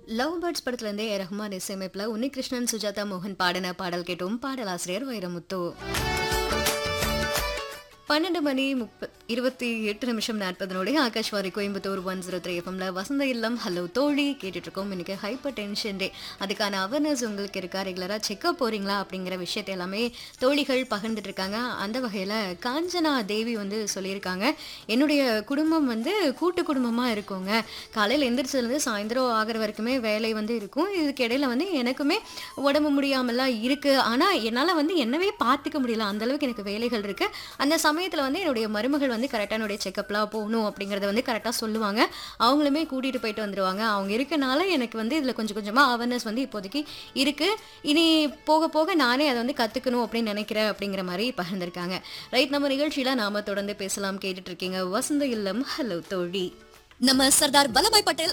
love birds படத்துல இருந்தே ரஹ்மான் இசையமைப்புல உன்னிகிருஷ்ணன் சுஜாதா மோகன் பாடின பாடல் கேட்டோம் பாடலாசிரியர் வைரமுத்து பன்னெண்டு மணி முப்ப இருபத்தி எட்டு நிமிஷம் நாற்பதனோட Akashvani Coimbatore one zero three எஃப்எம்ல வசந்த இல்லம் ஹலோ தோழி கேட்டுட்டு இருக்கோம் இன்னைக்கு ஹைப்பர் டென்ஷன் டே அதுக்கான அவேர்னஸ் உங்களுக்கு இருக்கா ரெகுலராக செக்அப் போறீங்களா அப்படிங்கிற விஷயத்தை எல்லாமே தோழிகள் பகிர்ந்துட்டு இருக்காங்க அந்த வகையில் காஞ்சனா தேவி வந்து சொல்லியிருக்காங்க என்னுடைய குடும்பம் வந்து கூட்டு குடும்பமாக இருக்குங்க காலையில் எந்திரிச்சதுலேருந்து சாயந்தரம் ஆகிற வரைக்குமே வேலை வந்து இருக்கும் இதுக்கு இடையில வந்து எனக்குமே உடம்பு முடியாமலாம் இருக்கு ஆனால் என்னால் வந்து என்னவே பார்த்துக்க முடியல அந்த அளவுக்கு எனக்கு வேலைகள் இருக்கு அந்த சமயத்தில் வந்து என்னுடைய மருமகள் வந்து கரெக்டாக என்னுடைய செக்கப்லாம் போகணும் அப்படிங்கிறத வந்து கரெக்டாக சொல்லுவாங்க அவங்களுமே கூட்டிகிட்டு போயிட்டு வந்துடுவாங்க அவங்க இருக்கனால எனக்கு வந்து இதில் கொஞ்சம் கொஞ்சமாக அவேர்னஸ் வந்து இப்போதைக்கு இருக்கு இனி போக போக நானே அதை வந்து கற்றுக்கணும் அப்படின்னு நினைக்கிறேன் அப்படிங்கிற மாதிரி பகிர்ந்திருக்காங்க ரைட் நம்ம நிகழ்ச்சியில் நாம தொடர்ந்து பேசலாம் கேட்டுட்டு இருக்கீங்க வசந்த இல்லம் ஹலோ தோழி நம்ம சர்தார் வல்லபாய் பட்டேல்